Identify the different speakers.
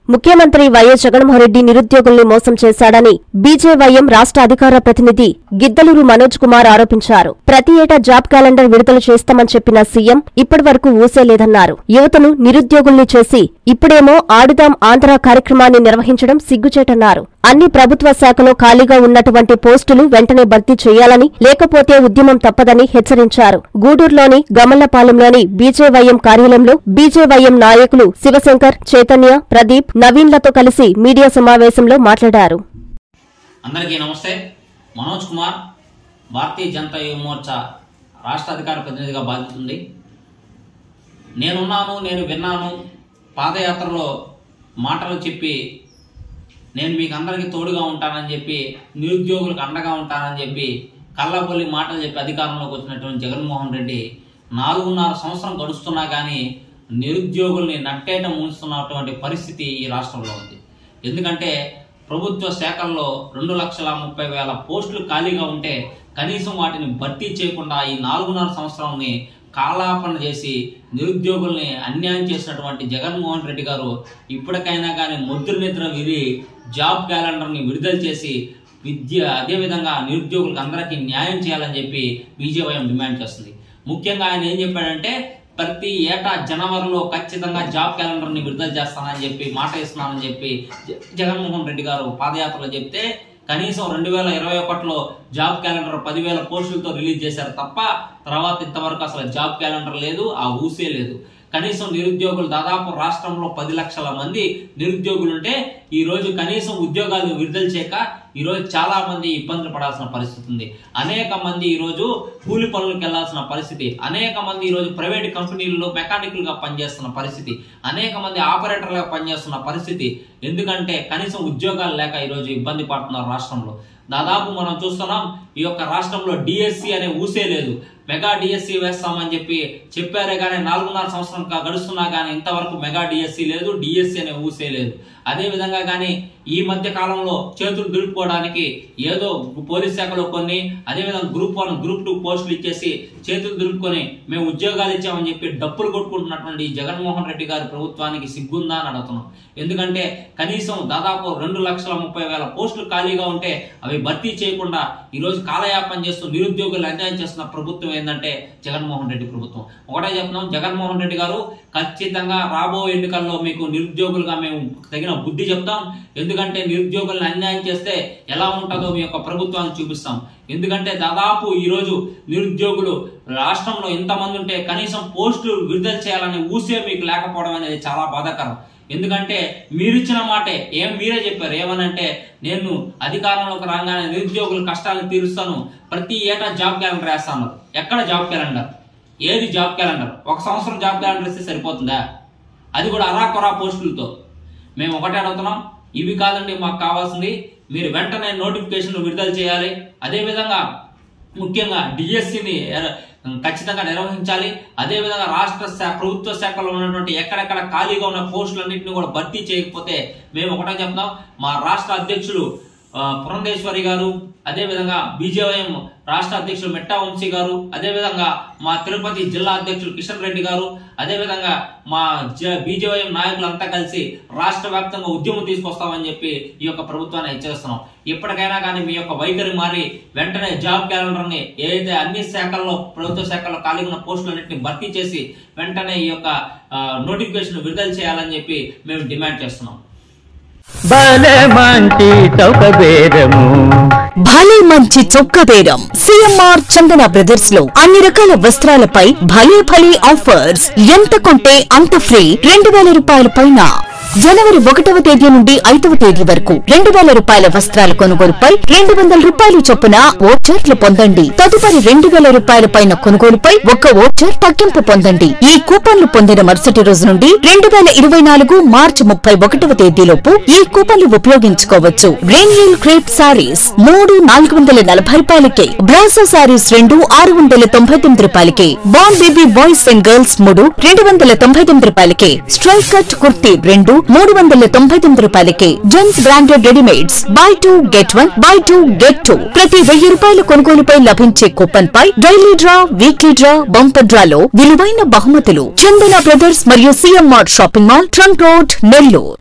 Speaker 1: ముఖ్యమంత్రి వైఎస్ జగన్మోహన్రెడ్డి నిరుద్యోగుల్ని మోసం చేశాడని బీజేవైఎం రాష్ట్ర అధికార ప్రతినిధి గిద్దలూరు మనోజ్ కుమార్ ఆరోపించారు ప్రతి ఏటా జాబ్ క్యాలెండర్ విడుదల చేస్తామని చెప్పిన సీఎం ఇప్పటివరకు ఊసేలేదన్నారు యువతను నిరుద్యోగుల్ని చేసి ఇప్పుడేమో ఆడుదాం ఆంధ్ర కార్యక్రమాన్ని నిర్వహించడం సిగ్గుచేటన్నారు అన్ని ప్రభుత్వ శాఖలో ఖాళీగా ఉన్నటువంటి పోస్టులు వెంటనే భర్తీ చేయాలని లేకపోతే ఉద్యమం తప్పదని హెచ్చరించారు గూడూరులోని గమల్లపాలెంలోని బీజేవైఎం కార్యాలయంలో బీజేవైఎం నాయకులు శివశంకర్ చైతన్య ప్రదీప్ నవీన్లతో కలిసి మీడియా సమావేశంలో మాట్లాడారు
Speaker 2: అందరికీ నమస్తే మనోజ్ కుమార్ భారతీయ జనతా యువ మోర్చా రాష్ట్ర అధికార ప్రతినిధిగా బాధ్యత ఉంది నేనున్నాను నేను విన్నాను పాదయాత్రలో మాటలు చెప్పి నేను మీకు అందరికీ తోడుగా ఉంటానని చెప్పి నిరుద్యోగులకు అండగా ఉంటానని చెప్పి కళ్ళబొల్లి మాటలు చెప్పి అధికారంలోకి వచ్చినటువంటి జగన్మోహన్ రెడ్డి నాలుగున్నర సంవత్సరం గడుస్తున్నా కానీ నిరుద్యోగుల్ని నట్టేట ముంచుతున్నటువంటి పరిస్థితి ఈ రాష్ట్రంలో ఉంది ఎందుకంటే ప్రభుత్వ శాఖల్లో రెండు లక్షల ముప్పై వేల పోస్టులు ఖాళీగా ఉంటే కనీసం వాటిని భర్తీ చేయకుండా ఈ నాలుగున్నర సంవత్సరాన్ని కాలాపన చేసి నిరుద్యోగుల్ని అన్యాయం చేసినటువంటి జగన్మోహన్ రెడ్డి గారు ఇప్పటికైనా కానీ ముద్ర నిద్ర విరి జాబ్ క్యాలెండర్ని విడుదల చేసి విద్య అదేవిధంగా నిరుద్యోగులకు అందరికీ న్యాయం చేయాలని చెప్పి బీజేవైఎం డిమాండ్ చేస్తుంది ముఖ్యంగా ఆయన ఏం చెప్పాడంటే ప్రతి ఏటా జనవరిలో ఖచ్చితంగా జాబ్ క్యాలెండర్ ని విడుదల చేస్తానని చెప్పి మాట ఇస్తున్నానని చెప్పి జ- జగన్మోహన్ రెడ్డి గారు పాదయాత్రలో చెప్తే కనీసం రెండు వేల ఇరవై ఒకటిలో జాబ్ క్యాలెండర్ పదివేల పోస్టులతో రిలీజ్ చేశారు తప్ప తర్వాత ఇంతవరకు అసలు జాబ్ క్యాలెండర్ లేదు ఆ ఊసే లేదు కనీసం నిరుద్యోగులు దాదాపు రాష్ట్రంలో పది లక్షల మంది నిరుద్యోగులు ఉంటే ఈ రోజు కనీసం ఉద్యోగాలు విడుదల చేయక ఈ రోజు చాలా మంది ఇబ్బందులు పడాల్సిన పరిస్థితి ఉంది అనేక మంది ఈ రోజు కూలి పనులకు వెళ్లాల్సిన పరిస్థితి అనేక మంది ఈ రోజు ప్రైవేట్ కంపెనీల్లో మెకానికల్ గా పనిచేస్తున్న పరిస్థితి అనేక మంది ఆపరేటర్లుగా పనిచేస్తున్న పరిస్థితి ఎందుకంటే కనీసం ఉద్యోగాలు లేక ఈ రోజు ఇబ్బంది పడుతున్నారు రాష్ట్రంలో దాదాపు మనం చూస్తున్నాం ఈ యొక్క రాష్ట్రంలో డిఎస్సి అనే ఊసే లేదు మెగా డిఎస్సి వేస్తామని చెప్పి చెప్పారే కానీ నాలుగున్నర సంవత్సరం కా- గడుస్తున్నా కానీ ఇంతవరకు మెగా డిఎస్సి లేదు డిఎస్సి అనే ఊసే లేదు అదే విధంగా కానీ ఈ మధ్య కాలంలో చేతులు దులుపుకోవడానికి ఏదో పోలీస్ శాఖలో కొన్ని అదేవిధంగా గ్రూప్ వన్ గ్రూప్ టూ పోస్టులు ఇచ్చేసి చేతులు దులుపుకొని మేము ఉద్యోగాలు ఇచ్చామని చెప్పి డప్పులు కొట్టుకుంటున్నటువంటి ఈ జగన్మోహన్ రెడ్డి గారి ప్రభుత్వానికి సిగ్గుందా అని అడుగుతున్నాం ఎందుకంటే కనీసం దాదాపు రెండు లక్షల ముప్పై వేల పోస్టులు ఖాళీగా ఉంటే అవి భర్తీ చేయకుండా ఈ రోజు కాలయాపన చేస్తూ నిరుద్యోగులు అన్యాయం చేస్తున్న ప్రభుత్వం ఏంటంటే జగన్మోహన్ రెడ్డి ప్రభుత్వం ఒకటే చెప్తున్నాం జగన్మోహన్ రెడ్డి గారు ఖచ్చితంగా రాబో ఎన్నికల్లో మీకు నిరుద్యోగులుగా మేము తగిన బుద్ధి చెప్తాం ఎందుకంటే నిరుద్యోగులను అన్యాయం చేస్తే ఎలా ఉంటుందో మీ యొక్క ప్రభుత్వాన్ని చూపిస్తాం ఎందుకంటే దాదాపు ఈ రోజు నిరుద్యోగులు రాష్ట్రంలో ఇంతమంది ఉంటే కనీసం పోస్టులు విడుదల చేయాలనే ఊసే మీకు లేకపోవడం అనేది చాలా బాధాకరం ఎందుకంటే మీరిచ్చిన మాటే ఏం మీరే చెప్పారు ఏమనంటే నేను అధికారంలోకి రాగానే నిరుద్యోగుల కష్టాలను తీరుస్తాను ప్రతి ఏటా జాబ్ క్యాలెండర్ వేస్తాను ఎక్కడ జాబ్ క్యాలెండర్ ఏది జాబ్ క్యాలెండర్ ఒక సంవత్సరం జాబ్ క్యాలెండర్ ఇస్తే సరిపోతుందా అది కూడా అరాకొరా పోస్టులతో మేము ఒకటే అడుగుతున్నాం ఇవి కాదండి మాకు కావాల్సింది మీరు వెంటనే నోటిఫికేషన్ విడుదల చేయాలి అదేవిధంగా ముఖ్యంగా డిఎస్సిని ఖచ్చితంగా నిర్వహించాలి అదేవిధంగా రాష్ట్ర శా- ప్రభుత్వ శాఖలో ఉన్నటువంటి ఎక్కడెక్కడ ఖాళీగా ఉన్న పోస్టులన్నింటినీ కూడా భర్తీ చేయకపోతే మేము ఒకటే చెప్తాం మా రాష్ట్ర అధ్యక్షులు ఆ, పురంధేశ్వరి గారు అదేవిధంగా బీజేవైఎం రాష్ట్ర అధ్యక్షులు మెట్టా వంశీ గారు అదేవిధంగా మా తిరుపతి జిల్లా అధ్యక్షులు కిషన్ రెడ్డి గారు అదేవిధంగా మా బీజేవైఎం నాయకులంతా కలిసి రాష్ట్ర వ్యాప్తంగా ఉద్యమం తీసుకొస్తామని చెప్పి ఈ యొక్క ప్రభుత్వాన్ని హెచ్చరిస్తున్నాం ఇప్పటికైనా కానీ మీ యొక్క వైఖరి మారి వెంటనే జాబ్ క్యాలెండర్ ని ఏదైతే అన్ని శాఖల్లో ప్రభుత్వ శాఖల్లో ఖాళీ ఉన్న పోస్టులన్నింటినీ భర్తీ చేసి వెంటనే ఈ యొక్క నోటిఫికేషన్ విడుదల చేయాలని చెప్పి మేము డిమాండ్ చేస్తున్నాం
Speaker 3: భలే మంచి చౌక బేరము
Speaker 4: భలే మంచి చొక్క బేరం సిఎంఆర్ చందన బ్రదర్స్ లో అన్ని రకాల వస్త్రాలపై భలే భలే ఆఫర్స్ ఎంత కొంటే అంత ఫ్రీ రెండు వేల రూపాయల పైన జనవరి ఒకటవ తేదీ నుండి ఐదవ తేదీ వరకు రెండు వేల రూపాయల వస్త్రాల కొనుగోలుపై రెండు వందల రూపాయలు చొప్పున ఓచర్లు పొందండి తదుపరి రెండు వేల రూపాయల పైన కొనుగోలుపై ఒక్క ఓచర్ తగ్గింపు పొందండి ఈ కూపన్లు పొందిన మరుసటి రోజు నుండి రెండు వేల ఇరవై నాలుగు మార్చి ముప్పై ఒకటవ తేదీలోపు ఈ కూపన్లు ఉపయోగించుకోవచ్చు రెయిన్హిల్ క్రేప్ సారీస్ మూడు నాలుగు వందల నలభై రూపాయలకే బ్రాసో సారీస్ రెండు ఆరు వందల తొంభై తొమ్మిది రూపాయలకే బాన్ బేబీ బాయ్స్ అండ్ గర్ల్స్ మూడు రెండు వందల తొంభై తొమ్మిది రూపాయలకే స్ట్రైక్ కట్ కుర్తీ రెండు మూడు వందల తొంభై తొమ్మిది రూపాయలకే gents branded readymades buy two get one buy two get two ప్రతి వెయ్యి రూపాయల కొనుగోలుపై లభించే కూపన్ పై daily draw weekly draw bumper డ్రాలో విలువైన బహుమతులు చందన బ్రదర్స్ మరియు CMR shopping mall trunk road Nellore